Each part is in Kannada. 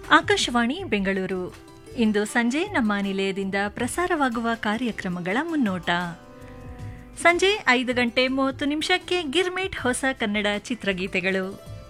ಆಕಾಶವಾಣಿ ಬೆಂಗಳೂರು ಇಂದು ಸಂಜೆ ನಮ್ಮ ನಿಲಯದಿಂದ ಪ್ರಸಾರವಾಗುವ ಕಾರ್ಯಕ್ರಮಗಳ ಮುನ್ನೋಟ ಸಂಜೆ ಐದು ಗಂಟೆ ಮೂವತ್ತು ನಿಮಿಷಕ್ಕೆ ಗಿರ್ಮಿಟ್ ಹೊಸ ಕನ್ನಡ ಚಿತ್ರಗೀತೆಗಳು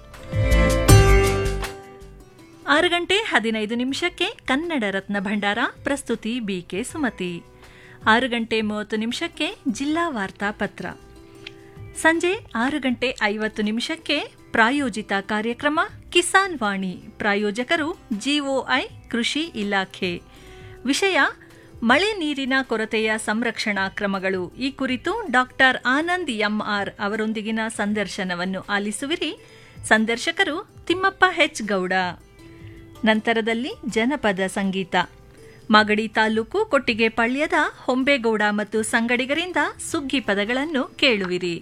ಆರು ಗಂಟೆ ಹದಿನೈದು ನಿಮಿಷಕ್ಕೆ ಕನ್ನಡ ರತ್ನ ಭಂಡಾರ ಪ್ರಸ್ತುತಿ ಬಿಕೆ ಸುಮತಿ ಆರು ಗಂಟೆ ಮೂವತ್ತು ನಿಮಿಷಕ್ಕೆ ಜಿಲ್ಲಾ ವಾರ್ತಾ ಪತ್ರ ಸಂಜೆ ಆರು ಗಂಟೆ ಐವತ್ತು ನಿಮಿಷಕ್ಕೆ ಪ್ರಾಯೋಜಿತ ಕಾರ್ಯಕ್ರಮ ಕಿಸಾನ್ ವಾಣಿ ಪ್ರಾಯೋಜಕರು ಜಿಒಐ ಕೃಷಿ ಇಲಾಖೆ ವಿಷಯ ಮಳೆ ನೀರಿನ ಕೊರತೆಯ ಸಂರಕ್ಷಣಾ ಕ್ರಮಗಳು ಈ ಕುರಿತು ಡಾಕ್ಟರ್ ಆನಂದ್ ಎಂಆರ್ ಅವರೊಂದಿಗಿನ ಸಂದರ್ಶನವನ್ನು ಆಲಿಸುವಿರಿ ಸಂದರ್ಶಕರು ತಿಮ್ಮಪ್ಪ ಹೆಚ್ ಗೌಡ ನಂತರದಲ್ಲಿ ಜನಪದ ಸಂಗೀತ ಮಾಗಡಿ ತಾಲೂಕು ಕೊಟ್ಟಿಗೆಪಾಳ್ಯದ ಹೊಂಬೇಗೌಡ ಮತ್ತು ಸಂಗಡಿಗರಿಂದ ಸುಗ್ಗಿ ಪದಗಳನ್ನು ಕೇಳುವಿರಿ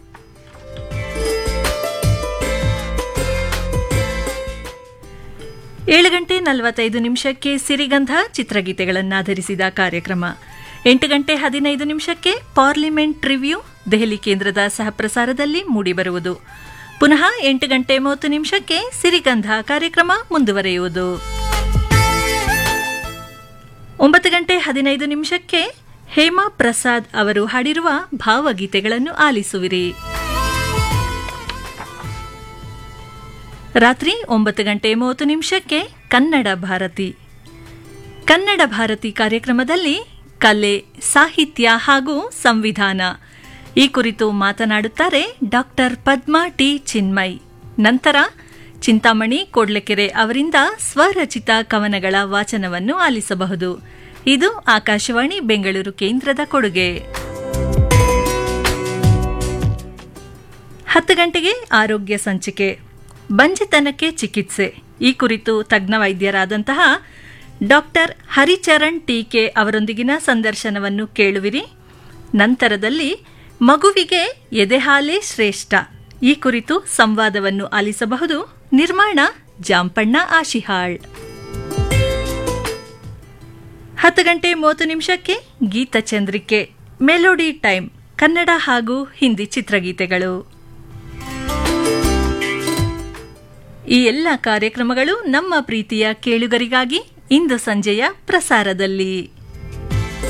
ಏಳು ಗಂಟೆ ನಲವತ್ತೈದು ನಿಮಿಷಕ್ಕೆ ಸಿರಿಗಂಧ ಚಿತ್ರಗೀತೆಗಳನ್ನಾಧರಿಸಿದ ಕಾರ್ಯಕ್ರಮ ಎಂಟು ಗಂಟೆ ಹದಿನೈದು ನಿಮಿಷಕ್ಕೆ ಪಾರ್ಲಿಮೆಂಟ್ ರಿವ್ಯೂ ದೆಹಲಿ ಕೇಂದ್ರದ ಸಹಪ್ರಸಾರದಲ್ಲಿ ಮೂಡಿಬರುವುದು ಪುನಃ ಎಂಟು ಗಂಟೆ ಮೂವತ್ತು ನಿಮಿಷಕ್ಕೆ ಸಿರಿಗಂಧ ಕಾರ್ಯಕ್ರಮ ಮುಂದುವರೆಯುವುದು ಒಂಬತ್ತು ಗಂಟೆ ಹದಿನೈದು ನಿಮಿಷಕ್ಕೆ ಹೇಮಾ ಪ್ರಸಾದ್ ಅವರು ಹಾಡಿರುವ ಭಾವಗೀತೆಗಳನ್ನು ಆಲಿಸುವಿರಿ ರಾತ್ರಿ ಒಂಬತ್ತು ಗಂಟೆ ಮೂವತ್ತು ನಿಮಿಷಕ್ಕೆ ಕನ್ನಡ ಭಾರತಿ ಕನ್ನಡ ಭಾರತಿ ಕಾರ್ಯಕ್ರಮದಲ್ಲಿ ಕಲೆ ಸಾಹಿತ್ಯ ಹಾಗೂ ಸಂವಿಧಾನ ಈ ಕುರಿತು ಮಾತನಾಡುತ್ತಾರೆ ಡಾಕ್ಟರ್ ಪದ್ಮಾ ಟಿ ಚಿನ್ಮಯ್ ನಂತರ ಚಿಂತಾಮಣಿ ಕೋಡ್ಲೆಕೆರೆ ಅವರಿಂದ ಸ್ವರಚಿತ ಕವನಗಳ ವಾಚನವನ್ನು ಆಲಿಸಬಹುದು ಇದು ಆಕಾಶವಾಣಿ ಬೆಂಗಳೂರು ಕೇಂದ್ರದ ಕೊಡುಗೆ ಹತ್ತು ಗಂಟೆಗೆ ಆರೋಗ್ಯ ಸಂಚಿಕೆ ಬಂಜೆತನಕ್ಕೆ ಚಿಕಿತ್ಸೆ ಈ ಕುರಿತು ತಜ್ಞ ವೈದ್ಯರಾದಂತಹ ಡಾಕ್ಟರ್ ಹರಿಚರಣ್ ಟೀಕೆ ಅವರೊಂದಿಗಿನ ಸಂದರ್ಶನವನ್ನು ಕೇಳುವಿರಿ ನಂತರದಲ್ಲಿ ಮಗುವಿಗೆ ಎದೆಹಾಲೇ ಶ್ರೇಷ್ಠ ಈ ಕುರಿತು ಸಂವಾದವನ್ನು ಆಲಿಸಬಹುದು ನಿರ್ಮಾಣ ಜಾಂಪಣ್ಣ ಆಶಿಹಾಳ್ ಹತ್ತು ಗಂಟೆ ಮೂವತ್ತು ನಿಮಿಷಕ್ಕೆ ಗೀತಚಂದ್ರಿಕೆ ಮೆಲೋಡಿ ಟೈಮ್ ಕನ್ನಡ ಹಾಗೂ ಹಿಂದಿ ಚಿತ್ರಗೀತೆಗಳು ಈ ಎಲ್ಲ ಕಾರ್ಯಕ್ರಮಗಳು ನಮ್ಮ ಪ್ರೀತಿಯ ಕೇಳುಗರಿಗಾಗಿ ಇಂದು ಸಂಜೆಯ ಪ್ರಸಾರದಲ್ಲಿ